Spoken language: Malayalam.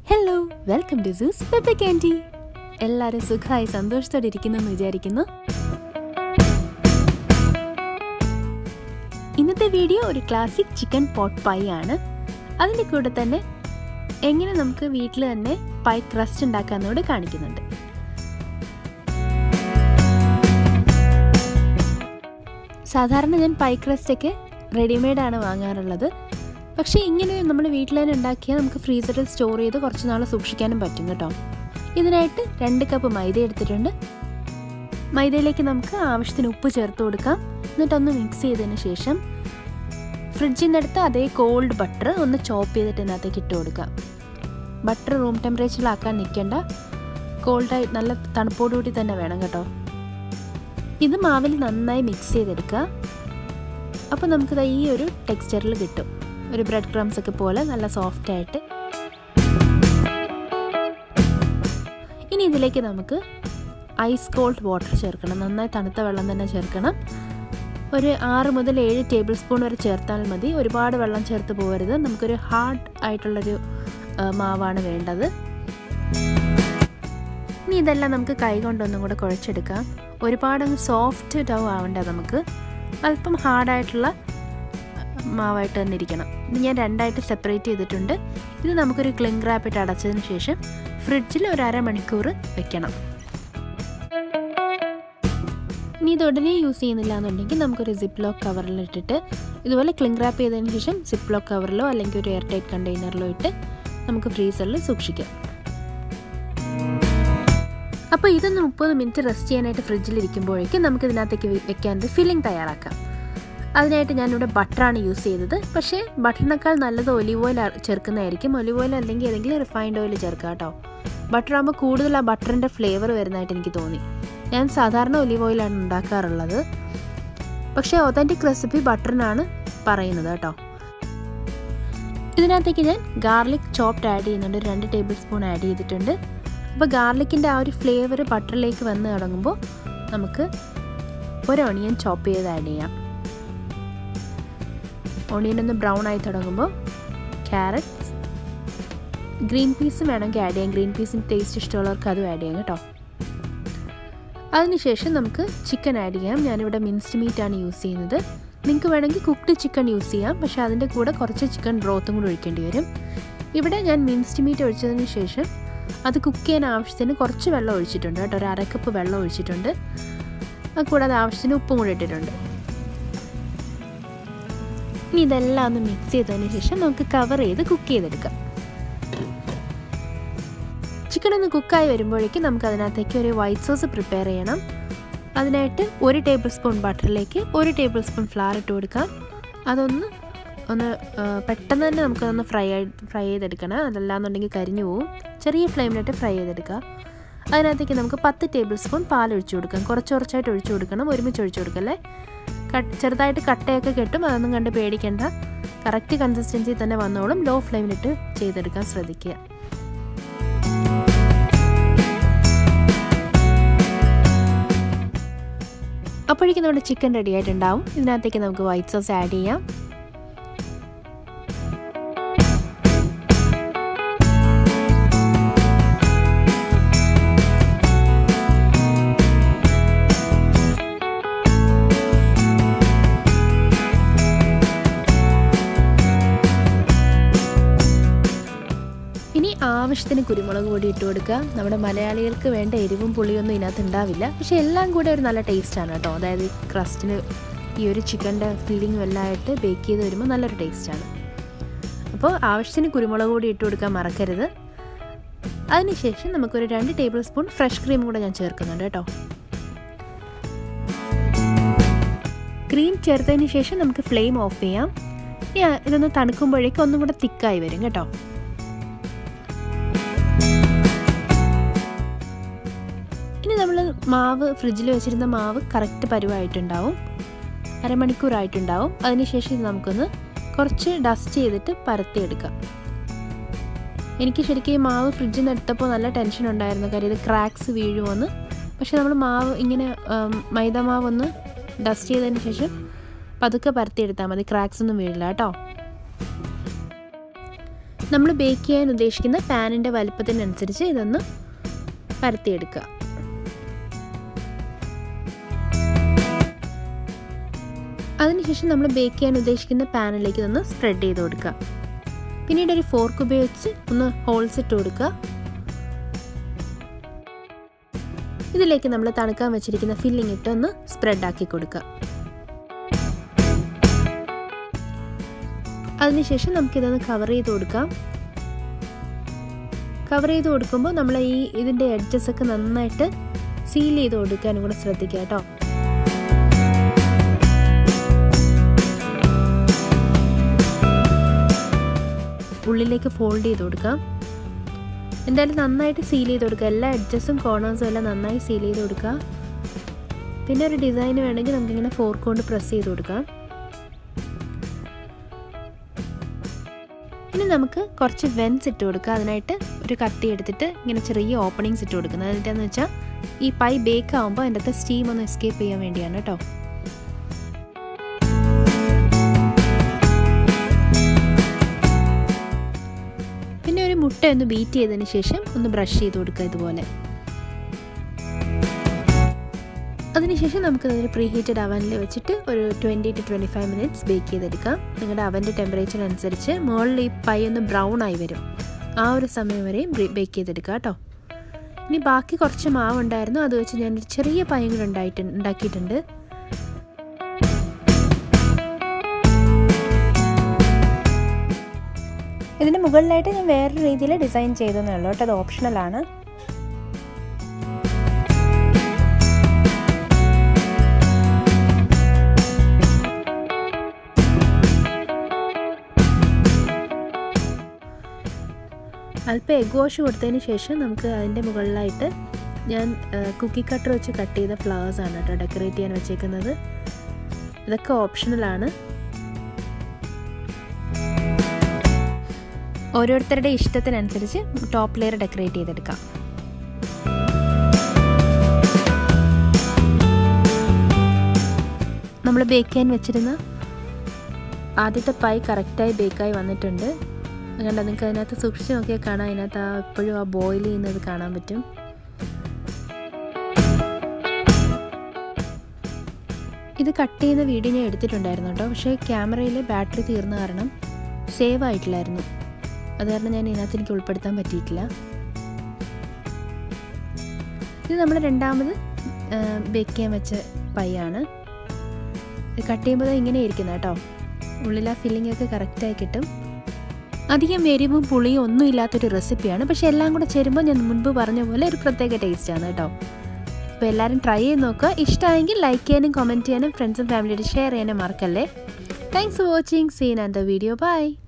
hello welcome to Sue's Peppa candy എല്ലാവരും സുഖമായി സന്തോഷത്തോടെ ഇരിക്കുന്നു എന്ന് വിചാരിക്കുന്നു ഇന്നത്തെ വീഡിയോ ഒരു ക്ലാസിക് ചിക്കൻ പോട്ട് പൈ ആണ് അതിൻ്റെ കൂടെ തന്നെ എങ്ങനെ നമുക്ക് വീട്ടിൽ തന്നെ പൈ ക്രസ്റ്റ് ഉണ്ടാക്കാമെന്നോട് കാണിക്കുന്നുണ്ട് സാധാരണ ഞാൻ പൈ ക്രസ്റ്റൊക്കെ റെഡിമെയ്ഡാണ് വാങ്ങാറുള്ളത് പക്ഷേ ഇങ്ങനെ നമ്മൾ വീട്ടിൽ തന്നെ ഉണ്ടാക്കിയാൽ നമുക്ക് ഫ്രീസറിൽ സ്റ്റോർ ചെയ്ത് കുറച്ച് നാൾ സൂക്ഷിക്കാനും പറ്റും കേട്ടോ ഇതിനായിട്ട് രണ്ട് കപ്പ് മൈദ എടുത്തിട്ടുണ്ട് മൈദയിലേക്ക് നമുക്ക് ആവശ്യത്തിന് ഉപ്പ് ചേർത്ത് കൊടുക്കാം എന്നിട്ടൊന്ന് മിക്സ് ചെയ്തതിന് ശേഷം ഫ്രിഡ്ജിൽ നിന്നെടുത്ത് അതേ കോൾഡ് ബട്ടർ ഒന്ന് ചോപ്പ് ചെയ്തിട്ട് ഇതിനകത്തേക്ക് ഇട്ട് കൊടുക്കാം ബട്ടർ റൂം ടെമ്പറേച്ചറിലാക്കാൻ നിൽക്കേണ്ട കോൾഡായി നല്ല തണുപ്പോടുകൂടി തന്നെ വേണം കേട്ടോ ഇത് മാവിൽ നന്നായി മിക്സ് ചെയ്തെടുക്കുക അപ്പോൾ നമുക്കിത് ഈ ഒരു ടെക്സ്ചറിൽ കിട്ടും ഒരു ബ്രെഡ് ക്രംസ് ഒക്കെ പോലെ നല്ല സോഫ്റ്റ് ആയിട്ട് ഇനി ഇതിലേക്ക് നമുക്ക് ഐസ് കോൾഡ് വാട്ടർ ചേർക്കണം നന്നായി തണുത്ത വെള്ളം തന്നെ ചേർക്കണം ഒരു ആറ് മുതൽ ഏഴ് ടേബിൾ സ്പൂൺ വരെ ചേർത്താൽ മതി ഒരുപാട് വെള്ളം ചേർത്ത് പോകരുത് നമുക്കൊരു ഹാർഡ് ആയിട്ടുള്ളൊരു മാവാണ് വേണ്ടത് ഇനി ഇതെല്ലാം നമുക്ക് കൈ കൊണ്ടൊന്നും കൂടെ കുഴച്ചെടുക്കാം ഒരുപാട് സോഫ്റ്റ് ഡൗ ആവണ്ട നമുക്ക് അല്പം ഹാർഡായിട്ടുള്ള മാവായിട്ട് തന്നെ ഇരിക്കണം ഇത് ഞാൻ രണ്ടായിട്ട് സെപ്പറേറ്റ് ചെയ്തിട്ടുണ്ട് ഇത് നമുക്കൊരു ക്ലിങ് റാപ്പിട്ട് അടച്ചതിന് ശേഷം ഫ്രിഡ്ജിൽ ഒരു അരമണിക്കൂർ വെക്കണം ഇനി ഇത് ഉടനെ യൂസ് ചെയ്യുന്നില്ല എന്നുണ്ടെങ്കിൽ നമുക്കൊരു സിപ്പ് ലോക്ക് കവറിൽ ഇട്ടിട്ട് ഇതുപോലെ ക്ലിങ് റാപ്പ് ചെയ്തതിന് ശേഷം സിപ്പ് ലോക്ക് കവറിലോ അല്ലെങ്കിൽ ഒരു എയർ ടൈറ്റ് കണ്ടെയ്നറിലോ ഇട്ട് നമുക്ക് ഫ്രീസറിൽ സൂക്ഷിക്കാം അപ്പോൾ ഇതൊന്ന് മുപ്പത് മിനിറ്റ് റെസ്റ്റ് ചെയ്യാനായിട്ട് ഫ്രിഡ്ജിൽ ഇരിക്കുമ്പോഴേക്കും നമുക്ക് ഇതിനകത്തേക്ക് വെക്കാനൊരു ഫില്ലിംഗ് തയ്യാറാക്കാം അതിനായിട്ട് ഞാനിവിടെ ബട്ടറാണ് യൂസ് ചെയ്തത് പക്ഷേ ബട്ടറിനേക്കാൾ നല്ലത് ഒലിവ് ഓയിൽ ചേർക്കുന്നതായിരിക്കും ഒലിവ് ഓയിൽ അല്ലെങ്കിൽ ഏതെങ്കിലും റിഫൈൻഡ് ഓയിൽ ചേർക്കുക കേട്ടോ ബട്ടർ ആകുമ്പോൾ കൂടുതൽ ആ ബട്ടറിൻ്റെ ഫ്ലേവർ വരുന്നതായിട്ട് എനിക്ക് തോന്നി ഞാൻ സാധാരണ ഒലിവ് ഓയിലാണ് ഉണ്ടാക്കാറുള്ളത് പക്ഷേ ഒതൻറ്റിക് റെസിപ്പി ബട്ടറിനാണ് പറയുന്നത് കേട്ടോ ഇതിനകത്തേക്ക് ഞാൻ ഗാർലിക് ചോപ്ഡ് ആഡ് ചെയ്യുന്നുണ്ട് ഒരു രണ്ട് ടേബിൾ സ്പൂൺ ആഡ് ചെയ്തിട്ടുണ്ട് അപ്പോൾ ഗാർലിക്കിൻ്റെ ആ ഒരു ഫ്ലേവർ ബട്ടറിലേക്ക് വന്ന് തുടങ്ങുമ്പോൾ നമുക്ക് ഒരു ഒണിയൻ ചോപ്പ് ചെയ്ത് ആഡ് ചെയ്യാം ഒണിയൻ ഒന്ന് ബ്രൗൺ ആയി തുടങ്ങുമ്പോൾ ക്യാരറ്റ്സ് ഗ്രീൻ പീസും വേണമെങ്കിൽ ആഡ് ചെയ്യാം ഗ്രീൻ പീസിൻ്റെ ടേസ്റ്റ് ഇഷ്ടമുള്ളവർക്ക് അതും ആഡ് ചെയ്യാം കേട്ടോ അതിനുശേഷം നമുക്ക് ചിക്കൻ ആഡ് ചെയ്യാം ഞാനിവിടെ മിൻസ്ഡ് മീറ്റ് ആണ് യൂസ് ചെയ്യുന്നത് നിങ്ങൾക്ക് വേണമെങ്കിൽ കുക്ക്ഡ് ചിക്കൻ യൂസ് ചെയ്യാം പക്ഷേ അതിൻ്റെ കൂടെ കുറച്ച് ചിക്കൻ ബ്രോത്തും കൂടി ഒഴിക്കേണ്ടി വരും ഇവിടെ ഞാൻ മിൻസ്ഡ് മീറ്റ് ഒഴിച്ചതിന് ശേഷം അത് കുക്ക് ചെയ്യാൻ ആവശ്യത്തിന് കുറച്ച് വെള്ളം ഒഴിച്ചിട്ടുണ്ട് കേട്ടോ ഒരു അരക്കപ്പ് വെള്ളം ഒഴിച്ചിട്ടുണ്ട് അത് കൂടാതെ ആവശ്യത്തിന് ഉപ്പും കൂടി ഇട്ടിട്ടുണ്ട് ഇനി ഇതെല്ലാം ഒന്ന് മിക്സ് ചെയ്തതിന് ശേഷം നമുക്ക് കവർ ചെയ്ത് കുക്ക് ചെയ്തെടുക്കാം ചിക്കൻ ഒന്ന് കുക്കായി വരുമ്പോഴേക്കും നമുക്ക് അതിനകത്തേക്ക് ഒരു വൈറ്റ് സോസ് പ്രിപ്പയർ ചെയ്യണം അതിനായിട്ട് ഒരു ടേബിൾ സ്പൂൺ ബട്ടറിലേക്ക് ഒരു ടേബിൾ സ്പൂൺ ഫ്ലവർ ഇട്ട് കൊടുക്കാം അതൊന്ന് ഒന്ന് പെട്ടെന്ന് തന്നെ നമുക്കതൊന്ന് ഫ്രൈ ആയി ഫ്രൈ ചെയ്തെടുക്കണം അതല്ലാന്നുണ്ടെങ്കിൽ കരിഞ്ഞു പോവും ചെറിയ ഫ്ലെയിമിലിട്ട് ഫ്രൈ ചെയ്തെടുക്കുക അതിനകത്തേക്ക് നമുക്ക് പത്ത് ടേബിൾ സ്പൂൺ പാൽ ഒഴിച്ചു കൊടുക്കാം കുറച്ച് കുറച്ചായിട്ട് ഒഴിച്ചു കൊടുക്കണം ഒരുമിച്ച് ഒഴിച്ചു കൊടുക്കല്ലേ കട്ട് ചെറുതായിട്ട് കട്ടയൊക്കെ കെട്ടും അതൊന്നും കണ്ട് പേടിക്കേണ്ട കറക്റ്റ് കൺസിസ്റ്റൻസി തന്നെ വന്നോളും ലോ ഫ്ലെയിമിലിട്ട് ചെയ്തെടുക്കാൻ ശ്രദ്ധിക്കുക അപ്പോഴേക്കും നമ്മുടെ ചിക്കൻ റെഡി ആയിട്ടുണ്ടാവും ഇതിനകത്തേക്ക് നമുക്ക് വൈറ്റ് സോസ് ആഡ് ചെയ്യാം ഇനി ആവശ്യത്തിന് കുരുമുളക് പൊടി ഇട്ട് കൊടുക്കുക നമ്മുടെ മലയാളികൾക്ക് വേണ്ട എരിവും പുളിയൊന്നും ഇതിനകത്ത് ഉണ്ടാവില്ല പക്ഷേ എല്ലാം കൂടെ ഒരു നല്ല ടേസ്റ്റാണ് കേട്ടോ അതായത് ഈ ക്രസ്റ്റിന് ഈ ഒരു ചിക്കൻ്റെ ഫില്ലിങ്ങും എല്ലാം ആയിട്ട് ബേക്ക് ചെയ്ത് വരുമ്പോൾ നല്ലൊരു ടേസ്റ്റാണ് അപ്പോൾ ആവശ്യത്തിന് കുരുമുളക് പൊടി ഇട്ട് കൊടുക്കാൻ മറക്കരുത് അതിനുശേഷം നമുക്കൊരു രണ്ട് ടേബിൾ സ്പൂൺ ഫ്രഷ് ക്രീം കൂടെ ഞാൻ ചേർക്കുന്നുണ്ട് കേട്ടോ ക്രീം ചേർത്തതിന് ശേഷം നമുക്ക് ഫ്ലെയിം ഓഫ് ചെയ്യാം ഇതൊന്ന് തണുക്കുമ്പോഴേക്കും ഒന്നും കൂടെ തിക്കായി വരും കേട്ടോ ഇനി നമ്മൾ മാവ് ഫ്രിഡ്ജിൽ വെച്ചിരുന്ന മാവ് കറക്റ്റ് പരുവായിട്ടുണ്ടാവും അരമണിക്കൂറായിട്ടുണ്ടാവും അതിനുശേഷം ഇത് നമുക്കൊന്ന് കുറച്ച് ഡസ്റ്റ് ചെയ്തിട്ട് പരത്തിയെടുക്കാം എനിക്ക് ശരിക്കും ഈ മാവ് ഫ്രിഡ്ജിൽ നിന്ന് എടുത്തപ്പോൾ നല്ല ടെൻഷൻ ഉണ്ടായിരുന്നു കാര്യം ഇത് ക്രാക്സ് വീഴുമെന്ന് പക്ഷെ നമ്മൾ മാവ് ഇങ്ങനെ മൈദ മാവ് ഒന്ന് ഡസ്റ്റ് ചെയ്തതിന് ശേഷം പതുക്കെ പരത്തിയെടുത്താൽ മതി ക്രാക്സ് ഒന്നും വീഴില്ല കേട്ടോ നമ്മൾ ബേക്ക് ചെയ്യാൻ ഉദ്ദേശിക്കുന്ന പാനിൻ്റെ വലുപ്പത്തിനനുസരിച്ച് ഇതൊന്ന് പരത്തിയെടുക്കുക അതിനുശേഷം നമ്മൾ ബേക്ക് ചെയ്യാൻ ഉദ്ദേശിക്കുന്ന പാനിലേക്ക് ഇതൊന്ന് സ്പ്രെഡ് ചെയ്ത് കൊടുക്കുക പിന്നീട് ഒരു ഫോർക്ക് ഉപയോഗിച്ച് ഒന്ന് ഹോൾസ് ഇട്ട് കൊടുക്കുക ഇതിലേക്ക് നമ്മൾ തണുക്കാൻ വെച്ചിരിക്കുന്ന ഫില്ലിംഗ് ഇട്ട് ഒന്ന് സ്പ്രെഡ് ആക്കി കൊടുക്കുക അതിനുശേഷം നമുക്കിതൊന്ന് കവർ ചെയ്ത് കൊടുക്കാം കവർ ചെയ്ത് കൊടുക്കുമ്പോൾ നമ്മൾ ഈ ഇതിൻ്റെ എഡ്ജസ് ഒക്കെ നന്നായിട്ട് സീൽ ചെയ്ത് കൊടുക്കാനും കൂടെ ശ്രദ്ധിക്കുക കേട്ടോ ഉള്ളിലേക്ക് ഫോൾഡ് ചെയ്ത് കൊടുക്കാം എന്തായാലും നന്നായിട്ട് സീൽ ചെയ്ത് കൊടുക്കുക എല്ലാ എഡ്ജസും കോർണേഴ്സും എല്ലാം നന്നായി സീൽ ചെയ്ത് കൊടുക്കുക പിന്നെ ഒരു ഡിസൈൻ വേണമെങ്കിൽ നമുക്കിങ്ങനെ ഫോർക്ക് കൊണ്ട് പ്രസ് ചെയ്ത് കൊടുക്കാം ഇനി നമുക്ക് കുറച്ച് വെൻസ് ഇട്ട് കൊടുക്കുക അതിനായിട്ട് ഒരു കത്തി എടുത്തിട്ട് ഇങ്ങനെ ചെറിയ ഓപ്പണിങ്സ് ഇട്ട് കൊടുക്കുന്നത് എന്താണെന്ന് വെച്ചാൽ ഈ പൈ ബേക്ക് ആകുമ്പോൾ അതിൻ്റെ അകത്ത് സ്റ്റീം ഒന്ന് എസ്കേപ്പ് ചെയ്യാൻ വേണ്ടിയാണ് കേട്ടോ പിന്നെ ഒരു മുട്ട ഒന്ന് ബീറ്റ് ചെയ്തതിന് ശേഷം ഒന്ന് ബ്രഷ് ചെയ്ത് കൊടുക്കുക ഇതുപോലെ അതിനുശേഷം നമുക്ക് ഒരു പ്രീ ഹീറ്റഡ് അവനിൽ വെച്ചിട്ട് ഒരു twenty to twenty five minutes bake ചെയ്തെടുക്കാം നിങ്ങളുടെ അവൻ്റെ ടെമ്പറേച്ചർ അനുസരിച്ച് മുകളിൽ ഈ പൈ ഒന്ന് ബ്രൗൺ ആയി വരും ആ ഒരു സമയം വരെയും ബേക്ക് ചെയ്തെടുക്കുക കേട്ടോ ഇനി ബാക്കി കുറച്ച് മാവ് ഉണ്ടായിരുന്നു അത് വെച്ച് ഞാൻ ഒരു ചെറിയ പൈയും കൂടെ ഉണ്ടായിട്ട് ഉണ്ടാക്കിയിട്ടുണ്ട് ഇതിന് മുകളിലായിട്ട് ഞാൻ വേറൊരു രീതിയിൽ ഡിസൈൻ ചെയ്തെന്നേ ഉള്ളൂ കേട്ടോ അത് ഓപ്ഷണലാണ് അല്പം എഗ് വാഷ് കൊടുത്തതിന് ശേഷം നമുക്ക് അതിൻ്റെ മുകളിലായിട്ട് ഞാൻ കുക്കി കട്ടർ വെച്ച് കട്ട് ചെയ്ത ഫ്ലവേഴ്സ് ആണ് കേട്ടോ ഡെക്കറേറ്റ് ചെയ്യാൻ വെച്ചേക്കുന്നത് ഇതൊക്കെ ഓപ്ഷണലാണ് ഓരോരുത്തരുടെ ഇഷ്ടത്തിനനുസരിച്ച് ടോപ്പ് ലെയർ ഡെക്കറേറ്റ് ചെയ്തെടുക്കാം നമ്മൾ ബേക്ക് ചെയ്യാൻ വെച്ചിരുന്ന ആദ്യത്തെ പൈ കറക്റ്റായി ബേക്കായി വന്നിട്ടുണ്ട് കണ്ട നിങ്ങൾക്ക് അതിനകത്ത് സൂക്ഷിച്ച് നോക്കിയാൽ കാണാം അതിനകത്ത് ആ എപ്പോഴും ആ ബോയിൽ ചെയ്യുന്നത് കാണാൻ പറ്റും ഇത് കട്ട് ചെയ്യുന്ന വീഡിയോ ഞാൻ എടുത്തിട്ടുണ്ടായിരുന്നു കേട്ടോ പക്ഷേ ക്യാമറയിൽ ബാറ്ററി തീർന്ന കാരണം സേവ് ആയിട്ടില്ലായിരുന്നു അത് കാരണം ഞാൻ ഇതിനകത്ത് എനിക്ക് ഉൾപ്പെടുത്താൻ പറ്റിയിട്ടില്ല ഇത് നമ്മൾ രണ്ടാമത് ബേക്ക് ചെയ്യാൻ വെച്ച പൈയാണ് ഇത് കട്ട് ചെയ്യുമ്പോൾ ഇങ്ങനെ ഇരിക്കുന്നത് കേട്ടോ ഉള്ളിൽ ആ ഫില്ലിംഗ് ഒക്കെ കറക്റ്റായി കിട്ടും അധികം എരിവും പുളിയും ഒന്നും ഇല്ലാത്തൊരു റെസിപ്പിയാണ് പക്ഷെ എല്ലാം കൂടെ ചേരുമ്പോൾ ഞാൻ മുൻപ് പറഞ്ഞ പോലെ ഒരു പ്രത്യേക ടേസ്റ്റാണ് കേട്ടോ അപ്പോൾ എല്ലാവരും ട്രൈ ചെയ്ത് നോക്കുക ഇഷ്ടമായെങ്കിൽ ലൈക്ക് ചെയ്യാനും കമൻറ്റ് ചെയ്യാനും ഫ്രണ്ട്സും ഫാമിലിയായിട്ട് ഷെയർ ചെയ്യാനും മറക്കല്ലേ thanks for watching seen and the video by